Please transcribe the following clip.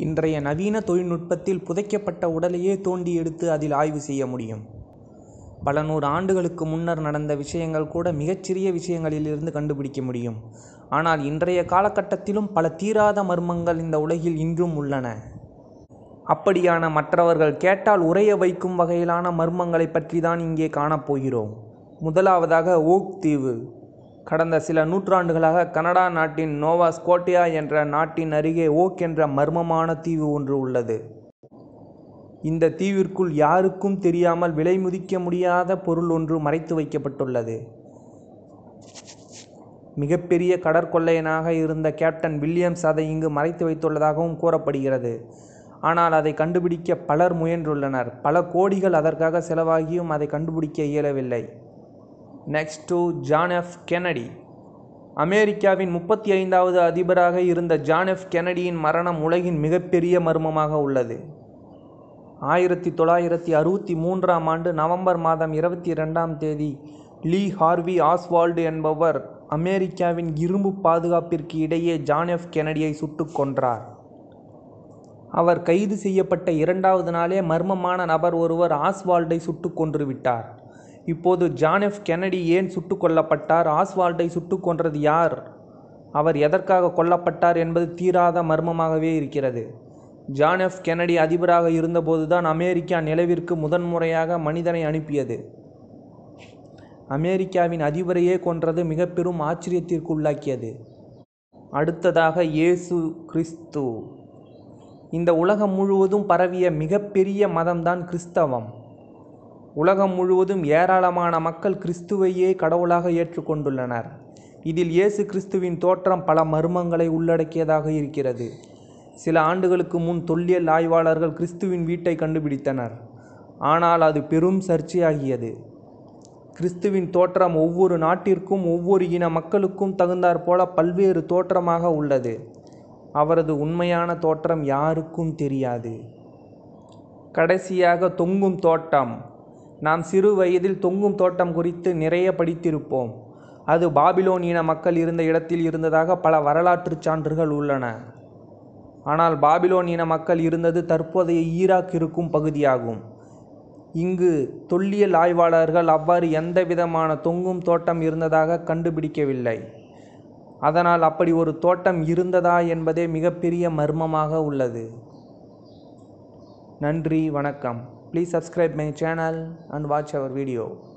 இன்றைய நவீன தொழில்நுட்பத்தில் புதைக்கப்பட்ட உடலையே தோண்டி எடுத்து அதில் ஆய்வு செய்ய முடியும் பல நூறு ஆண்டுகளுக்கு முன்னர் நடந்த விஷயங்கள் கூட மிகச்சிறிய விஷயங்களிலிருந்து கண்டுபிடிக்க முடியும் ஆனால் இன்றைய காலகட்டத்திலும் பல தீராத மர்மங்கள் இந்த உலகில் இன்றும் உள்ளன அப்படியான மற்றவர்கள் கேட்டால் உறைய வைக்கும் வகையிலான மர்மங்களை பற்றி தான் இங்கே காணப்போகிறோம் முதலாவதாக ஓக் தீவு கடந்த சில நூற்றாண்டுகளாக கனடா நாட்டின் நோவா ஸ்கோட்டியா என்ற நாட்டின் அருகே ஓக் என்ற மர்மமான தீவு ஒன்று உள்ளது இந்த தீவிற்குள் யாருக்கும் தெரியாமல் விலை மதிக்க முடியாத பொருள் ஒன்று மறைத்து வைக்கப்பட்டுள்ளது மிகப்பெரிய கடற்கொள்ளையனாக இருந்த கேப்டன் வில்லியம்ஸ் அதை இங்கு மறைத்து வைத்துள்ளதாகவும் கூறப்படுகிறது ஆனால் அதை கண்டுபிடிக்க பலர் முயன்றுள்ளனர் பல கோடிகள் அதற்காக செலவாகியும் அதை கண்டுபிடிக்க இயலவில்லை next to John F Kennedy அமெரிக்காவின் முப்பத்தி ஐந்தாவது அதிபராக இருந்த ஜான் எஃப் கெனடியின் மரணம் உலகின் மிகப்பெரிய மர்மமாக உள்ளது ஆயிரத்தி தொள்ளாயிரத்தி அறுபத்தி மூன்றாம் ஆண்டு நவம்பர் மாதம் இருபத்தி இரண்டாம் தேதி லீ ஹார்வி ஆஸ்வால்டு என்பவர் அமெரிக்காவின் இரும்பு பாதுகாப்பிற்கு இடையே ஜான் எஃப் கெனடியை சுட்டுக் கொன்றார் அவர் கைது செய்யப்பட்ட இரண்டாவது நாளே மர்மமான நபர் ஒருவர் ஆஸ்வால்டை சுட்டுக் கொன்று விட்டார் இப்போது ஜான் எஃப் கெனடி ஏன் சுட்டுக் கொல்லப்பட்டார் ஆஸ்வால்டை சுட்டுக் கொன்றது யார் அவர் எதற்காக கொல்லப்பட்டார் என்பது தீராத மர்மமாகவே இருக்கிறது ஜான் எஃப் கெனடி அதிபராக இருந்தபோதுதான் அமெரிக்கா நிலவிற்கு முதன்முறையாக மனிதனை அனுப்பியது அமெரிக்காவின் அதிபரையே கொன்றது மிக பெரும் ஆச்சரியத்திற்கு உள்ளாக்கியது அடுத்ததாக இயேசு கிறிஸ்து இந்த உலகம் முழுவதும் பரவிய மிகப்பெரிய மதம்தான் கிறிஸ்தவம் உலகம் முழுவதும் ஏராளமான மக்கள் கிறிஸ்துவையே கடவுளாக ஏற்றுக்கொண்டுள்ளனர் இதில் இயேசு கிறிஸ்துவின் தோற்றம் பல மர்மங்களை உள்ளடக்கியதாக இருக்கிறது சில ஆண்டுகளுக்கு முன் தொல்லியல் ஆய்வாளர்கள் கிறிஸ்துவின் வீட்டை கண்டுபிடித்தனர் ஆனால் அது பெரும் சர்ச்சையாகியது கிறிஸ்துவின் தோற்றம் ஒவ்வொரு நாட்டிற்கும் ஒவ்வொரு இன மக்களுக்கும் தகுந்தாற்போல பல்வேறு தோற்றமாக உள்ளது அவரது உண்மையான தோற்றம் யாருக்கும் தெரியாது கடைசியாக தொங்கும் தோட்டம் நாம் சிறு வயதில் தொங்கும் தோட்டம் குறித்து நிறைய படித்திருப்போம் அது பாபிலோன் இன மக்கள் இருந்த இடத்தில் இருந்ததாக பல வரலாற்று சான்றுகள் உள்ளன ஆனால் பாபிலோன் இன மக்கள் இருந்தது தற்போதைய ஈராக் இருக்கும் பகுதியாகும் இங்கு தொல்லியல் ஆய்வாளர்கள் அவ்வாறு எந்த விதமான தொங்கும் தோட்டம் இருந்ததாக கண்டுபிடிக்கவில்லை அதனால் அப்படி ஒரு தோட்டம் இருந்ததா என்பதே மிகப்பெரிய மர்மமாக உள்ளது நன்றி வணக்கம் please subscribe my channel and watch our video